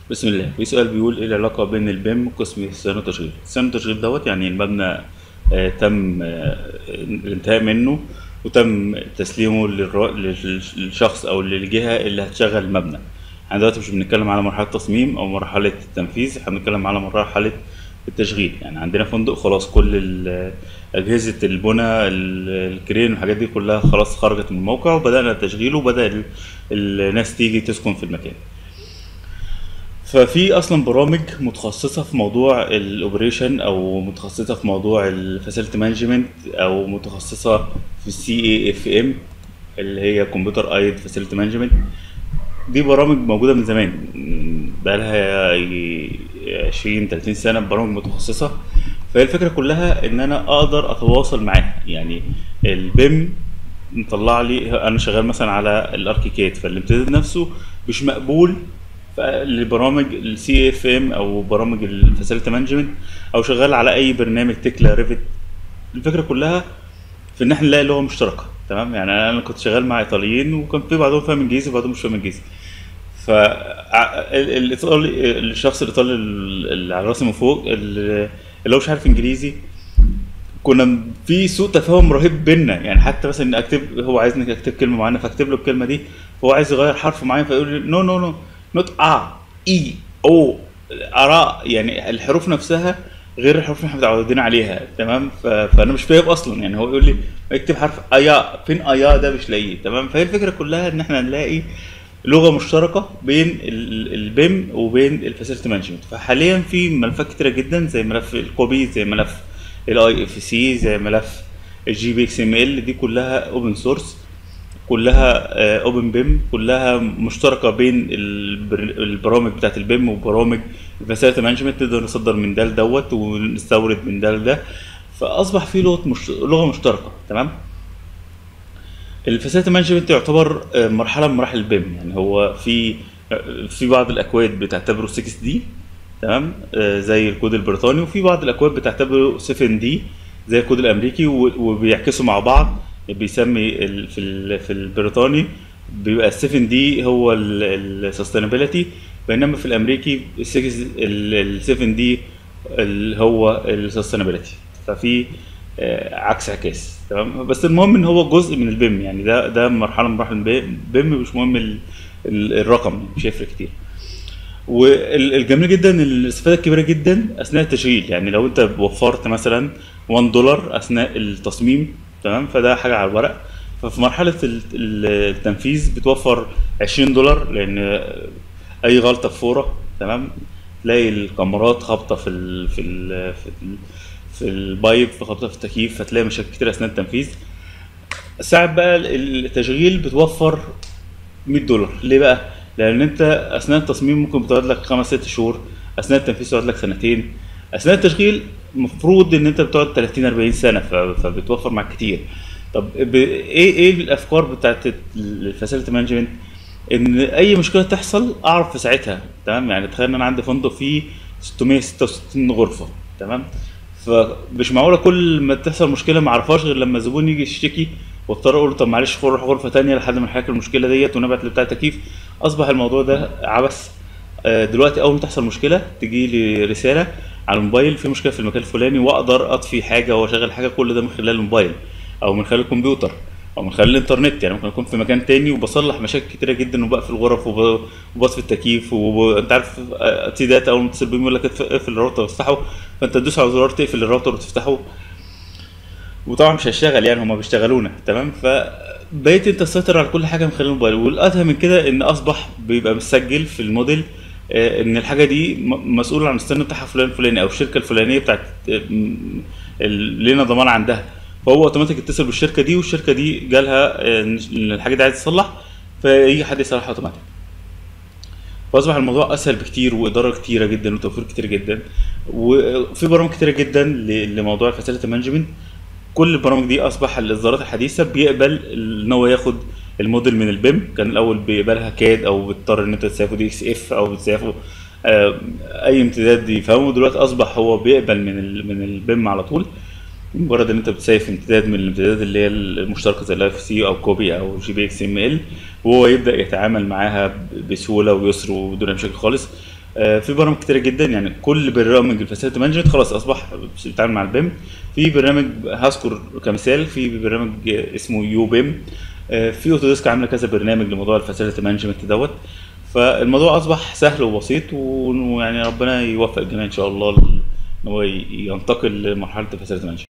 بسم الله في سؤال بيقول ايه العلاقة بين البيم وقسم الصيانة والتشغيل الصيانة والتشغيل دوت يعني المبنى آه تم آه الانتهاء منه وتم تسليمه للر- لل- للشخص او للجهة اللي هتشغل المبنى احنا دلوقتي مش بنتكلم على مرحلة تصميم او مرحلة التنفيذ احنا بنتكلم على مرحلة التشغيل يعني عندنا فندق خلاص كل ال- أجهزة البنى ال- الكرين والحاجات دي كلها خلاص خرجت من الموقع وبدأنا التشغيل وبدأ ال- الناس تيجي تسكن في المكان ففي اصلا برامج متخصصه في موضوع الاوبريشن او متخصصه في موضوع الفاسيلتي مانجمنت او متخصصه في السي اي اف ام اللي هي كمبيوتر ايد فاسيلتي مانجمنت دي برامج موجوده من زمان بقالها يجي 20 30 سنه برامج متخصصه فهي الفكره كلها ان انا اقدر اتواصل معاها يعني البيم مطلع لي انا شغال مثلا على الاركيكاد فالامتداد نفسه مش مقبول ف- لبرامج السي اف ام او برامج الفاسيلتي مانجمنت او شغال على اي برنامج تكلا ريفت الفكره كلها في ان احنا نلاقي لغه مشتركه تمام يعني انا كنت شغال مع ايطاليين وكان في بعضهم فاهم انجليزي وبعضهم مش فاهم انجليزي ف الايطالي الشخص الايطالي اللي على راسي من فوق اللي اللي هو مش عارف انجليزي كنا في سوء تفاهم رهيب بينا يعني حتى مثلا اكتب هو عايزني اكتب كلمه معينه فاكتب له الكلمه دي فهو عايز يغير حرف معين فيقول لي نو نو نو نوت ا اي او اراء يعني الحروف نفسها غير الحروف اللي احنا متعودين عليها تمام ف... فانا مش فاهم اصلا يعني هو يقول لي اكتب حرف ايا فين ايا ده مش لاقيه تمام فهي الفكره كلها ان احنا نلاقي لغه مشتركه بين ال- البيم وبين الفاسيلتي مانجمنت فحاليا في ملفات كتيره جدا زي ملف الكوبي زي ملف الاي اف سي زي ملف الجي بي اكس ام ال دي كلها اوبن سورس كلها اوبن بيم كلها مشتركه بين البر- البرامج بتاعت البيم وبرامج الفاسيلتي مانجمنت نقدر نصدر من ده لدوت ونستورد من ده لده فاصبح في لغه مش... لغه مشتركه تمام الفاسيلتي مانجمنت يعتبر آه، مرحله من مراحل البيم يعني هو في آه، في بعض الاكواد بتعتبره 6 دي تمام آه، زي الكود البريطاني وفي بعض الاكواد بتعتبره 7 دي زي الكود الامريكي و- وبيعكسوا مع بعض بيسمي ال- في ال- في البريطاني بيبقى ال 7 دي هو السستينابيلتي بينما في الامريكي ال 7 دي اللي هو السستينابيلتي ففي آه، عكس عكاس تمام بس المهم ان هو جزء من البيم يعني ده ده مرحله من مراحل البيم مش مهم ال- ال- الرقم مش هيفرق كتير والجميل جدا إن الاستفاده الكبيره جدا اثناء التشغيل يعني لو انت وفرت مثلا 1 دولار اثناء التصميم تمام فده حاجه على الورق ففي مرحله ال- ال- التنفيذ بتوفر 20 دولار لان اي غلطه في فوره تمام تلاقي الكاميرات خابطه في ال في ال في, ال في البايب في خابطه في التكييف فتلاقي مشاكل كتير اثناء التنفيذ ساعة بقى التشغيل بتوفر 100 دولار ليه بقى؟ لأن أنت أثناء التصميم ممكن بتقعد لك خمس ست شهور أثناء التنفيذ تقعد لك سنتين أثناء التشغيل المفروض إن أنت بتقعد 30 40 سنة ف- فبتوفر معاك كتير طب ب- إيه إيه الأفكار بتاعت الفاسيلتي مانجمنت؟ إن أي مشكلة تحصل أعرف في ساعتها تمام يعني تخيل إن أنا عندي فندق فيه 666 غرفة تمام فمش معقوله كل ما تحصل مشكله ما اعرفهاش غير لما الزبون يجي يشتكي واضطر اقول له طب معلش روح غرفه تانية لحد ما نحل المشكله ديت ونبعت اللي بتاع التكييف اصبح الموضوع ده عبث آه، دلوقتي اول ما تحصل مشكله تجي لي رساله على الموبايل في مشكله في المكان الفلاني واقدر اطفي حاجه واشغل حاجه كل ده من خلال الموبايل او من خلال الكمبيوتر او من خلال الانترنت يعني ممكن اكون في مكان تاني وبصلح مشاكل كتيره جدا وبقفل الغرف وب- وبطفي التكييف وانت عارف آه، تي داتا اول ما تتصل بيهم يقول لك اقف- اقفل الراوتر وافتحه فانت تدوس على زرار تقفل الراوتر وتفتحه وطبعا مش هيشتغل يعني هما بيشتغلونا تمام فبقيت انت تسيطر على كل حاجه من خلال الموبايل والادهى من كده ان اصبح بيبقى مسجل في الموديل آه، ان الحاجه دي م- مسؤول عن الستاند بتاعها فلان الفلاني او الشركه الفلانيه بتاعت آه، م- ال- لنا ضمان عندها فهو اوتوماتيك يتصل بالشركه دي والشركه دي جالها آه، ان الحاجه دي عايزه تصلح فيجي حد يصلحها اوتوماتيك فاصبح الموضوع اسهل بكتير واداره كتيره جدا وتوفير كتير جدا وفي برامج كتيره جدا ل- لموضوع الفاسيلتي مانجمنت كل البرامج دي اصبح الاصدارات الحديثه بيقبل ان هو ياخد الموديل من البيم كان الاول بيقبلها كاد او بيضطر ان انت تسافه دي اكس اف او بتسافه آه، اي امتداد يفهمه دلوقتي اصبح هو بيقبل من ال من البيم على طول مجرد ان انت بتسيف امتداد من الامتدادات اللي هي المشتركه زي الاف سي او كوبي او جي بي اكس ام ال وهو يبدا يتعامل معاها ب- بسهوله ويسر ودون أي مشاكل خالص آه، في برامج كتيره جدا يعني كل برامج الفاسيلتي مانجمنت خلاص اصبح بيتعامل مع البيم في برنامج هذكر كمثال في برنامج اسمه يو بيم آه، في اوتوديسك عامله كذا برنامج لموضوع الفاسيلتي مانجمنت دوت فالموضوع اصبح سهل وبسيط ويعني ربنا يوفق الجميع ان شاء الله ان هو ينتقل لمرحله الفاسيلتي مانجمنت